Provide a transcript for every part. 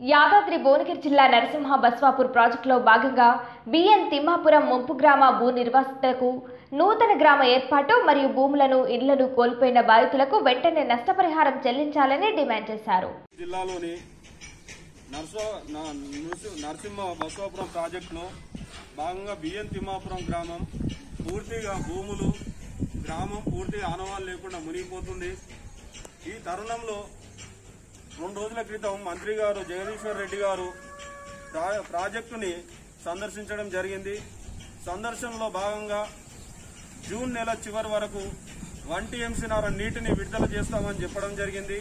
యాదాద్రి భువనగిరి జిల్లా నరసింహ బస్వాపూర్ ప్రాజెక్టులో భాగంగా బిఎన్ తిమ్మాపురం ముంపు గ్రామ భూ నిర్వాసితులకు నూతన గ్రామ ఏర్పాటు మరియు భూములను ఇళ్లను కోల్పోయిన బాధితులకు వెంటనే నష్టపరిహారం చెల్లించాలని డిమాండ్ చేశారు జిల్లాలోని నర్సో న- నృసి- నరసింహ బసవాపురం ప్రాజెక్టులో భాగంగా బిఎన్ తిమ్మాపురం గ్రామం పూర్తిగా భూములు గ్రామం పూర్తిగా ఆనవాళ్ళు లేకుండా మునిగిపోతుంది ఈ తరుణంలో రెండు రోజుల క్రితం మంత్రి గారు జగదీశ్వర్ రెడ్డి గారు ప్రా- ప్రాజెక్టుని సందర్శించడం జరిగింది సందర్శనలో భాగంగా జూన్ నెల చివరి వరకు వన్ టీఎంసీన్నర నీటిని విడుదల చేస్తామని చెప్పడం జరిగింది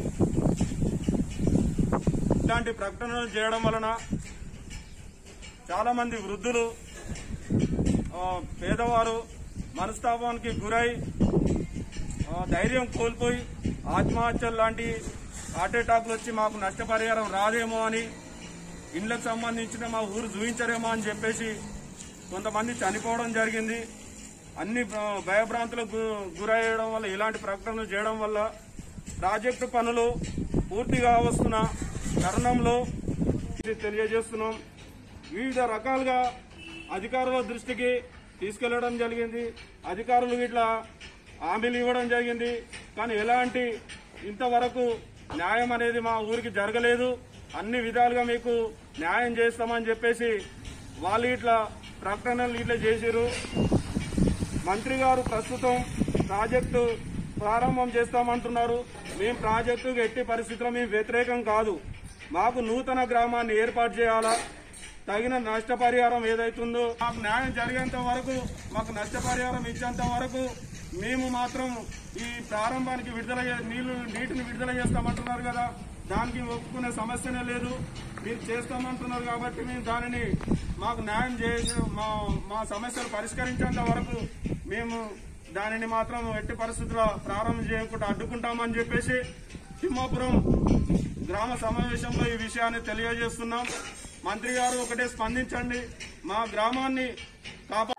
ఇలాంటి ప్రకటనలు చేయడం వలన చాలా మంది వృద్ధులు ఆ, పేదవారు మనస్తాపానికి గురై ఆ, ధైర్యం కోల్పోయి ఆత్మహత్యలు లాంటి హార్ట్ అటాక్లు వచ్చి మాకు నష్టపరిహారం రాదేమో అని ఇండ్లకు సంబంధించిన మా ఊరు చూపించరేమో అని చెప్పేసి కొంతమంది చనిపోవడం జరిగింది అన్ని ఆ, భయభ్రాంతులకు గు- గురయ్యడం వల్ల ఇలాంటి ప్రకటనలు చేయడం వల్ల ప్రాజెక్టు పనులు పూర్తిగా వస్తున్న తరుణంలో ఇది తెలియజేస్తున్నాం వివిధ రకాలుగా అధికారుల దృష్టికి తీసుకెళ్లడం జరిగింది అధికారులు ఇట్లా హామీలు ఇవ్వడం జరిగింది కానీ ఎలాంటి ఇంతవరకు న్యాయం అనేది మా ఊరికి జరగలేదు అన్ని విధాలుగా మీకు న్యాయం చేస్తామని చెప్పేసి వాళ్ళు ఇట్లా ప్రకటనలు ఇట్లా చేసిరు మంత్రి గారు ప్రస్తుతం ప్రాజెక్టు ప్రారంభం చేస్తామంటున్నారు మేము ప్రాజెక్టుకు ఎట్టి పరిస్థితుల్లో మేము వ్యతిరేకం కాదు మాకు నూతన గ్రామాన్ని ఏర్పాటు చేయాలా తగిన నష్టపరిహారం ఏదైతుందో మాకు న్యాయం జరిగేంత వరకు మాకు నష్టపరిహారం ఇచ్చేంత వరకు మేము మాత్రం ఈ ప్రారంభానికి విడుదల చే- నీళ్లు నీటిని విడుదల చేస్తామంటున్నారు కదా దానికి ఒప్పుకునే సమస్యనే లేదు మీరు చేస్తామంటున్నారు కాబట్టి మేము దానిని మాకు న్యాయం చేసి మా మా సమస్యలు పరిష్కరించేంత వరకు మేము దానిని మాత్రం ఎట్టి పరిస్థితుల్లో ప్రారంభం చేయకుండా అడ్డుకుంటామని చెప్పేసి తిమ్మాపురం గ్రామ సమావేశంలో ఈ విషయాన్ని తెలియజేస్తున్నాం మంత్రి గారు ఒకటే స్పందించండి మా గ్రామాన్ని కాపా